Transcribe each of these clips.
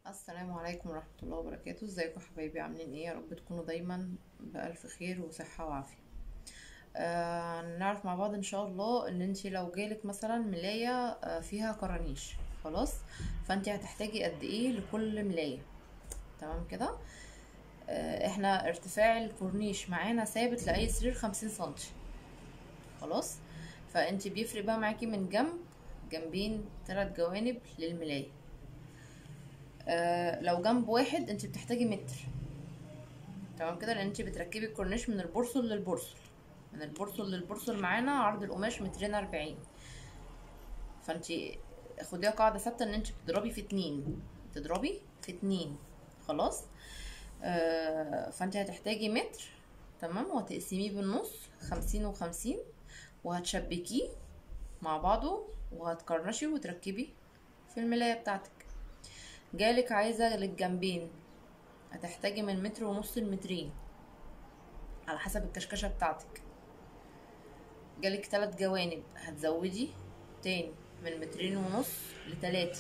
السلام عليكم ورحمة الله وبركاته ازيكم يا حبايبي عاملين ايه يا رب تكونوا دايما بألف خير وصحة وعافية آه نعرف مع بعض ان شاء الله ان انتي لو جالك مثلا ملاية آه فيها كرانيش خلاص فانتي هتحتاجي قد ايه لكل ملاية تمام كده آه احنا ارتفاع الكورنيش معانا ثابت لأي سرير خمسين سنتي خلاص فانتي بيفرق بقى معاكي من جنب جنبين ثلاث جوانب للملاية آه لو جنب واحد انت بتحتاجي متر تمام كده لان انت بتركبي الكورنيش من البورصل للبورصل من البورصل للبورصل معانا عرض القماش مترين اربعين فانت خديها قاعدة ثابتة ان انت بتضربي في اتنين تضربي في اتنين خلاص آه فانت هتحتاجي متر تمام وهتقسميه بالنص خمسين وخمسين وهتشبكيه مع بعضه وهتكرنشي وتركبي في الملاية بتاعتك جالك عايزة للجنبين هتحتاجي من متر ونص لمترين على حسب الكشكشة بتاعتك جالك تلات جوانب هتزودي تاني من مترين ونص لتلاتة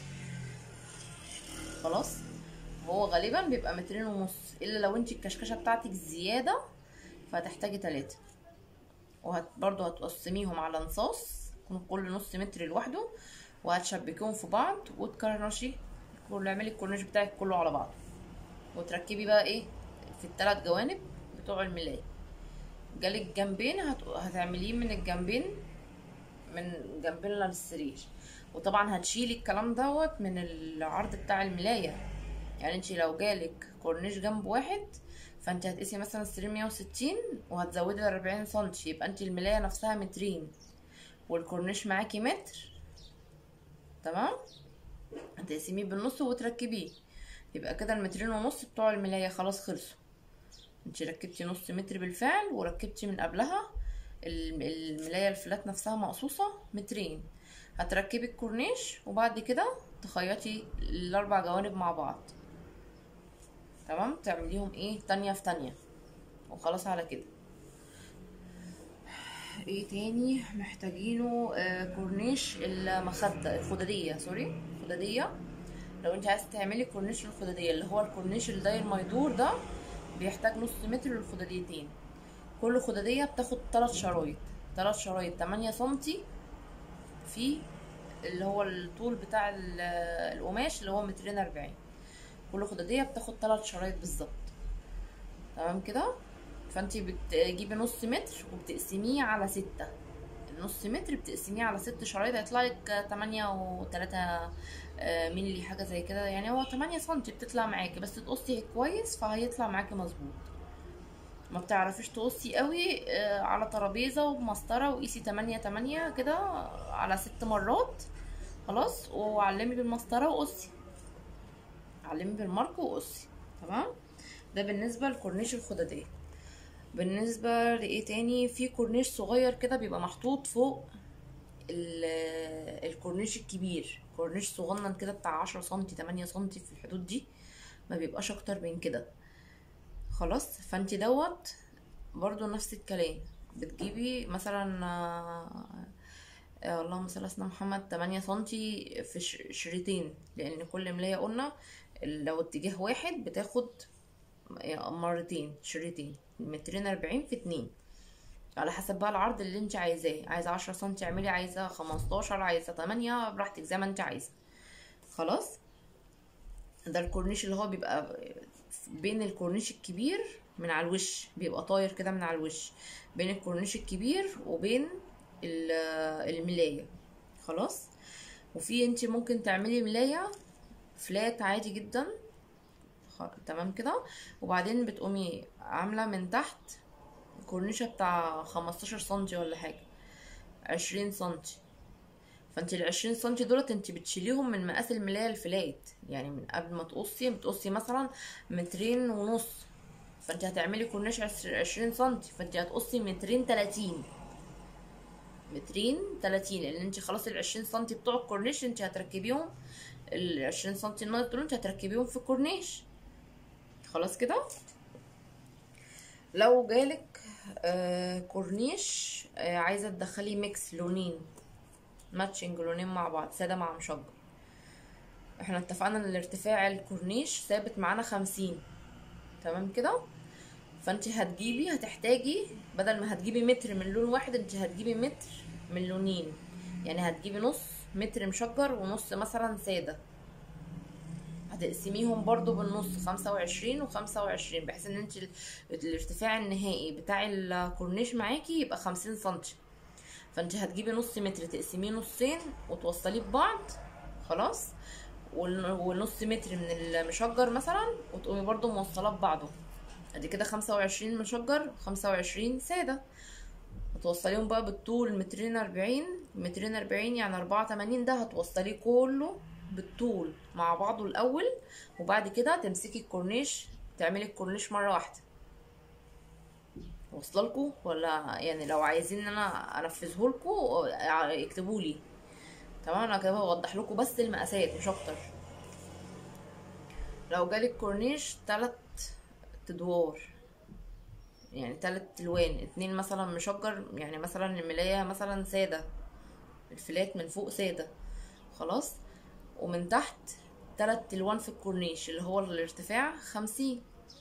خلاص هو غالبا بيبقى مترين ونص الا لو انت الكشكشة بتاعتك زيادة فهتحتاجي تلاتة وهت برضو هتقسميهم على نصاص يكون كل نص متر لوحده وهتشبكيهم في بعض وتكرنشي كله اعملي الكورنيش بتاعك كله على بعضه وتركبي بقى ايه في الثلاث جوانب بتوع الملاية جالك جنبين هت... هتعمليه من الجنبين من جنبين للسرير وطبعا هتشيلي الكلام دوت من العرض بتاع الملاية يعني انت لو جالك كورنيش جنب واحد فانت هتقيسي مثلا السرير مية وستين وهتزودي لأربعين سنتي يبقى انت الملاية نفسها مترين والكورنيش معاكي متر تمام هتقسميه بالنص وتركبيه يبقى كده المترين ونص بتوع الملاية خلاص خلصوا انت ركبتي نص متر بالفعل وركبتي من قبلها الملاية الفلات نفسها مقصوصة مترين هتركبي الكورنيش وبعد كده تخيطي الاربع جوانب مع بعض تمام تعمليهم ايه تانية في تانية وخلاص على كده ايه تاني محتاجينه آه كورنيش المخدة الخدادية سوري الخدادية لو انت عايزة تعملي كورنيش الخدادية اللي هو الكورنيش اللي داير ما يدور ده بيحتاج نص متر للخداديتين كل خدادية بتاخد تلات شرايط تلات شرايط تمانية سنتي في اللي هو الطول بتاع القماش اللي هو مترين اربعين كل خدادية بتاخد تلات شرايط بالظبط تمام كده فانت بتجيبي نص متر وبتقسميه على ستة النص متر بتقسميه على ست شرايط هيطلع لك تمانية وتلاتة مللي حاجة زي كده يعني هو تمانية سنتي بتطلع معاكي بس تقصي كويس فهيطلع معاكي مظبوط ما بتعرفيش تقصي قوي على ترابيزة وبمسطرة وقيسي تمانية تمانية كده على ست مرات خلاص وعلمي بالمسطرة وقصي علمي بالمارك وقصي تمام ده بالنسبة لكورنيش الخدادية بالنسبة لإيه تاني في كورنيش صغير كده بيبقى محطوط فوق الكورنيش الكبير كورنيش صغنن كده بتاع عشرة سنتي تمانية سنتي في الحدود دي ما بيبقاش اكتر من كده خلاص فانت دوت برضو نفس الكلام بتجيبي مثلا آه اللهم صل على محمد تمانية سنتي في شريطين لان كل ملاية قلنا لو اتجاه واحد بتاخد مرتين شريطين مترين اربعين في اتنين على حسب بقى العرض اللي انت عايزاه عايزة عشرة سنتي اعملي عايزة خمستاشر عايزة تمانية براحتك زي ما انت عايزة خلاص ده الكورنيش اللي هو بيبقى بين الكورنيش الكبير من على الوش بيبقى طاير كده من على الوش بين الكورنيش الكبير وبين الملاية خلاص وفي انت ممكن تعملي ملاية فلات عادي جدا تمام كده وبعدين بتقومي عامله من تحت كورنيشه بتاع خمستاشر سنتي ولا حاجه عشرين سنتي فانت العشرين سنتي دولت انت بتشيليهم من مقاس الملايه الفلات يعني من قبل ما تقصي بتقصي مثلا مترين ونص فانت هتعملي كورنيش عشرين سنتي فانت هتقصي مترين تلاتين مترين تلاتين لان انت خلاص العشرين سنتي بتوع الكورنيش انت هتركبيهم العشرين سنتي الناقص دول انت هتركبيهم في الكورنيش خلاص كده لو جالك آه كورنيش آه عايزه تدخلي ميكس لونين ماتشنج لونين مع بعض ساده مع مشجر احنا اتفقنا ان الارتفاع الكورنيش ثابت معانا خمسين تمام كده فانت هتجيبي هتحتاجي بدل ما هتجيبي متر من لون واحد انت هتجيبي متر من لونين يعني هتجيبي نص متر مشجر ونص مثلا سادة هتقسميهم برضو بالنص خمسة وعشرين وخمسة وعشرين بحيث ان انت ال- الارتفاع النهائي بتاع الكورنيش معاكي يبقى خمسين سنتي فانت هتجيبي نص متر تقسميه نصين وتوصليه ببعض خلاص والن- والنص متر من المشجر مثلا وتقومي برضو موصلاه ببعضه ادي كده خمسة وعشرين مشجر خمسة وعشرين سادة هتوصليهم بقى بالطول مترين أربعين مترين أربعين يعني أربعة تمانين ده هتوصليه كله بالطول مع بعضه الأول وبعد كده تمسكي الكورنيش تعملي الكورنيش مرة واحدة واصلالكوا ولا يعني لو عايزين ان انا انفذهولكوا اكتبولي تمام انا كده بوضح لكم بس المقاسات مش اكتر لو جالك كورنيش تلات ادوار يعني تلات الوان اتنين مثلا مشجر يعني مثلا الملاية مثلا سادة الفلات من فوق سادة خلاص ومن تحت تلات الوان في الكورنيش اللي هو الارتفاع خمسين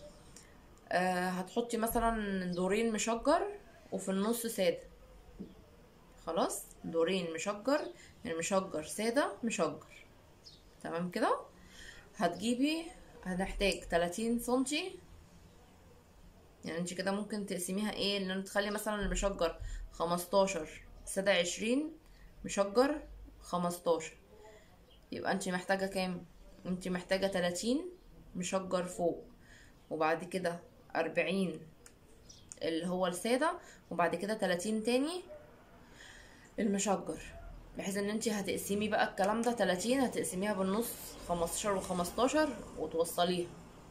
آه هتحطي مثلا دورين مشجر وفي النص سادة خلاص دورين مشجر يعني مشجر سادة مشجر تمام كده هتجيبي هنحتاج 30 سنتي يعني انت كده ممكن تقسميها ايه ان انت تخلي مثلا المشجر 15 سادة 20 مشجر 15 يبقى انت محتاجة كام انت محتاجة 30 مشجر فوق وبعد كده 40 اللي هو السادة وبعد كده 30 تاني المشجر بحيث ان انت هتقسمي بقى الكلام ده 30 هتقسميها بالنص 15 و15 وتوصليها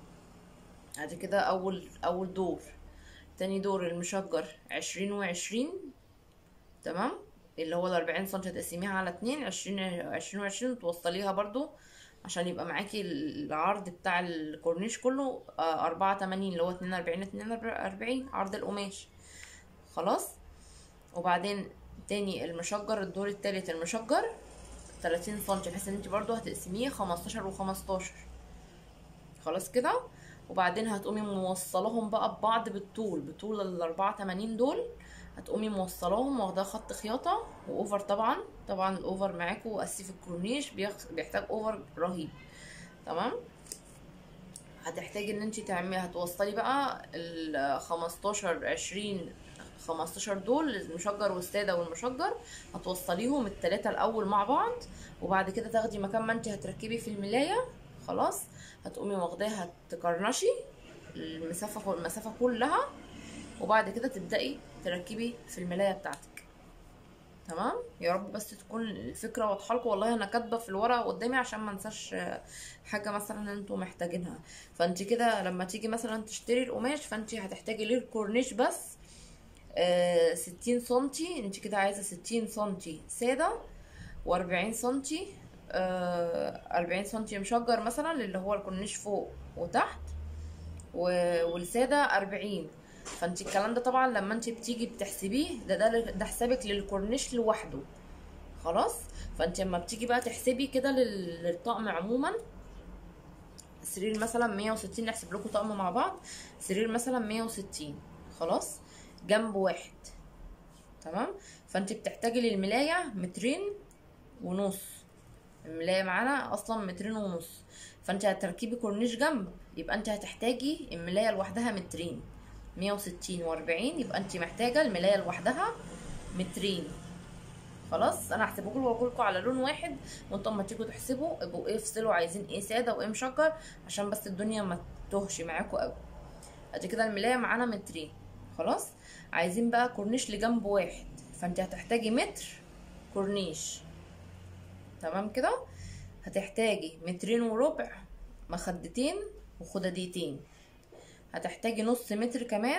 ادي كده اول اول دور تاني دور المشجر 20 وعشرين تمام اللي هو الأربعين سنتي هتقسميها على اتنين عشرين عشرين وعشرين وتوصليها برضو عشان يبقى معاكي العرض بتاع الكورنيش كله آه، أربعة تمانين اللي هو اتنين أربعين اتنين أربعين عرض القماش خلاص وبعدين تاني المشجر الدور التالت المشجر تلاتين سنتي بحيث ان انت برضو هتقسميه خمستاشر وخمستاشر خلاص كده وبعدين هتقومي موصلاهم بقى ببعض بالطول بطول الأربعة تمانين دول هتقومي موصلاهم واخداه خط خياطة وأوفر طبعا طبعا الأوفر معاكو قسي في الكورنيش بيخ- بيحتاج أوفر رهيب تمام هتحتاجي ان انت تعملي هتوصلي بقى ال 15 20 15 دول المشجر والسادة والمشجر هتوصليهم التلاتة الأول مع بعض وبعد كده تاخدي مكان ما انت هتركبي في الملاية خلاص هتقومي واخداها تكرنشي المسافة المسافة كلها وبعد كده تبدأي تركبي في الملاية بتاعتك تمام يا رب بس تكون الفكرة واضحة لكم والله انا كاتبة في الورقة قدامي عشان ما انساش آه، حاجة مثلا انتوا محتاجينها فانت كده لما تيجي مثلا تشتري القماش فانت هتحتاجي ليه الكورنيش بس آه، ستين سنتي انت كده عايزة ستين سنتي سادة وأربعين سنتي أربعين سنتي مشجر مثلا اللي هو الكورنيش فوق وتحت و- والسادة أربعين فانت الكلام ده طبعا لما انت بتيجي بتحسبيه ده ده ده حسابك للكورنيش لوحده خلاص فانت لما بتيجي بقى تحسبي كده لل- للطقم عموما سرير مثلا 160 نحسب لكم طقم مع بعض سرير مثلا 160 خلاص جنب واحد تمام فانت بتحتاجي للملاية مترين ونص الملاية معانا اصلا مترين ونص فانت هتركبي كورنيش جنب يبقى انت هتحتاجي الملاية لوحدها مترين مية وستين واربعين يبقى انت محتاجة الملاية لوحدها مترين خلاص انا هحسبه لكم واقول لكم على لون واحد وانتم اما تيجوا تحسبوا ابقوا ايه افصلوا عايزين ايه ساده وايه مشجر عشان بس الدنيا ما تهش معاكم قوي ادي كده الملايه معانا مترين خلاص عايزين بقى كورنيش لجنب واحد فانت هتحتاجي متر كورنيش تمام كده هتحتاجي مترين وربع مخدتين وخداديتين هتحتاجي نص متر كمان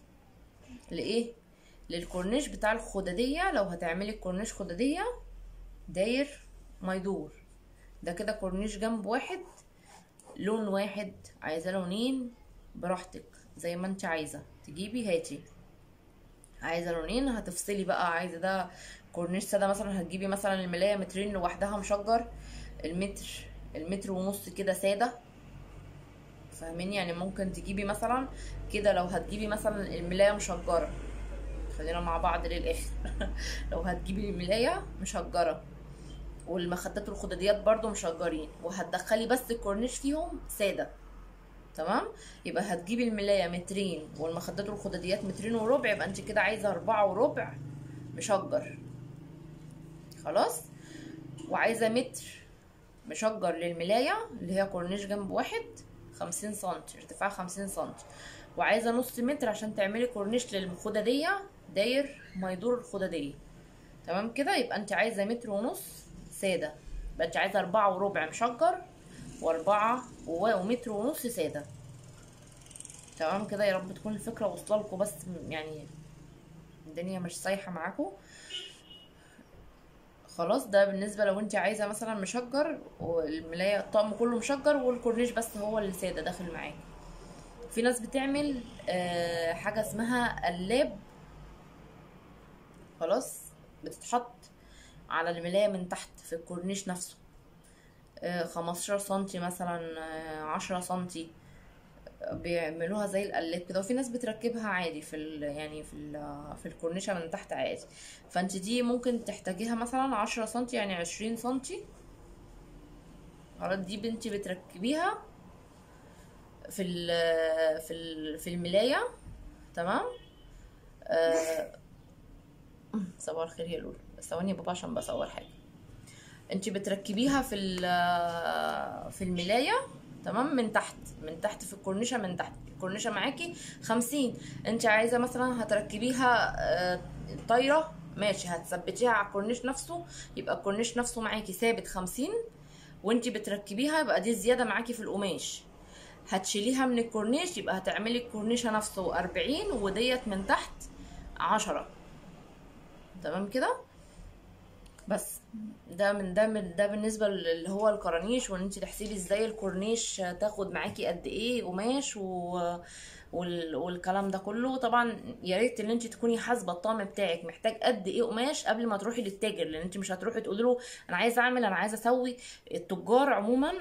لايه للكورنيش بتاع الخدادية لو هتعملي الكورنيش خدادية داير ما يدور ده كده كورنيش جنب واحد لون واحد عايزة لونين براحتك زي ما انت عايزة تجيبي هاتي عايزة لونين هتفصلي بقى عايزة ده كورنيش سادة مثلا هتجيبي مثلا الملاية مترين لوحدها مشجر المتر المتر ونص كده ساده فاهمين يعني ممكن تجيبي مثلا كده لو هتجيبي مثلا الملايه مشجره خلينا مع بعض للاخر لو هتجيبي الملايه مشجره والمخدات والخداديات برضو مشجرين وهتدخلي بس الكورنيش فيهم ساده تمام يبقى هتجيبي الملايه مترين والمخدات والخداديات مترين وربع يبقى انت كده عايزه أربعة وربع مشجر خلاص وعايزه متر مشجر للملايه اللي هي كورنيش جنب واحد خمسين سنتي ارتفاع خمسين سنتي وعايزه نص متر عشان تعملي كورنيش للخداديه داير ما يدور الخداديه تمام كده يبقى انت عايزه متر ونص ساده يبقى انت عايزه أربعة وربع مشجر وأربعة ومتر ونص ساده تمام كده يا رب تكون الفكره واصله لكم بس يعني الدنيا مش سايحه معاكم خلاص ده بالنسبه لو انت عايزه مثلا مشجر والملايه الطقم كله مشجر والكورنيش بس هو اللي ساده داخل معاكي في ناس بتعمل آه حاجه اسمها قلاب خلاص بتتحط على الملايه من تحت في الكورنيش نفسه آه خمستاشر سنتي مثلا آه عشرة سنتي بيعملوها زي القلاب كده وفي ناس بتركبها عادي في ال يعني في ال في الكورنيشه من تحت عادي فانت دي ممكن تحتاجيها مثلا عشرة سنتي يعني عشرين سنتي خلاص دي بنتي بتركبيها في ال في ال في الملايه تمام آه صباح الخير يا لولو بس ثواني يا بابا عشان بصور حاجه انت بتركبيها في في الملايه تمام من تحت من تحت في الكورنيشه من تحت الكورنيشه معاكي خمسين انت عايزه مثلا هتركبيها آه، طايره ماشي هتثبتيها على الكورنيش نفسه يبقى الكورنيش نفسه معاكي ثابت خمسين وانت بتركبيها يبقى دي زياده معاكي في القماش هتشيليها من الكورنيش يبقى هتعملي الكورنيشه نفسه أربعين وديت من تحت عشرة تمام كده بس ده من ده من ده بالنسبه اللي هو الكرانيش وان انت تحسبي ازاي الكورنيش تاخد معاكي قد ايه قماش و وال... والكلام ده كله طبعا يا ريت ان انت تكوني حاسبه الطقم بتاعك محتاج قد ايه قماش قبل ما تروحي للتاجر لان انت مش هتروحي تقولي له انا عايزه اعمل انا عايزه اسوي التجار عموما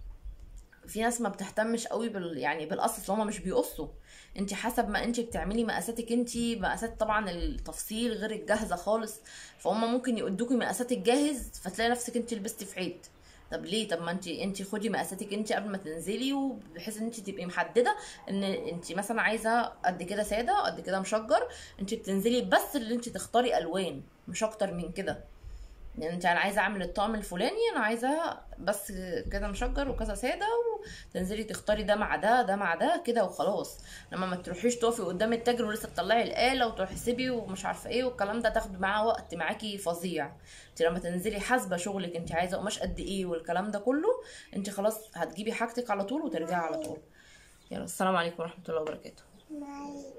في ناس ما بتهتمش قوي بال يعني بالقص هما مش بيقصوا انت حسب ما انت بتعملي مقاساتك انت مقاسات طبعا التفصيل غير الجاهزه خالص فهم ممكن يدوكي مقاسات الجاهز فتلاقي نفسك انت لبستي في عيد طب ليه طب ما انت انت خدي مقاساتك انت قبل ما تنزلي وبحيث ان انت تبقي محدده ان انت مثلا عايزه قد كده ساده قد كده مشجر انت بتنزلي بس اللي انت تختاري الوان مش اكتر من كده يعني انت انا عايزه اعمل الطقم الفلاني انا عايزه بس كده مشجر وكذا ساده وتنزلي تختاري ده مع ده ده مع ده كده وخلاص لما ما تروحيش تقفي قدام التاجر ولسه تطلعي الاله وتحسبي ومش عارفه ايه والكلام ده تاخد معاه وقت معاكي فظيع انت لما تنزلي حاسبه شغلك انت عايزه قماش قد ايه والكلام ده كله انت خلاص هتجيبي حاجتك على طول وترجعي على طول يلا السلام عليكم ورحمه الله وبركاته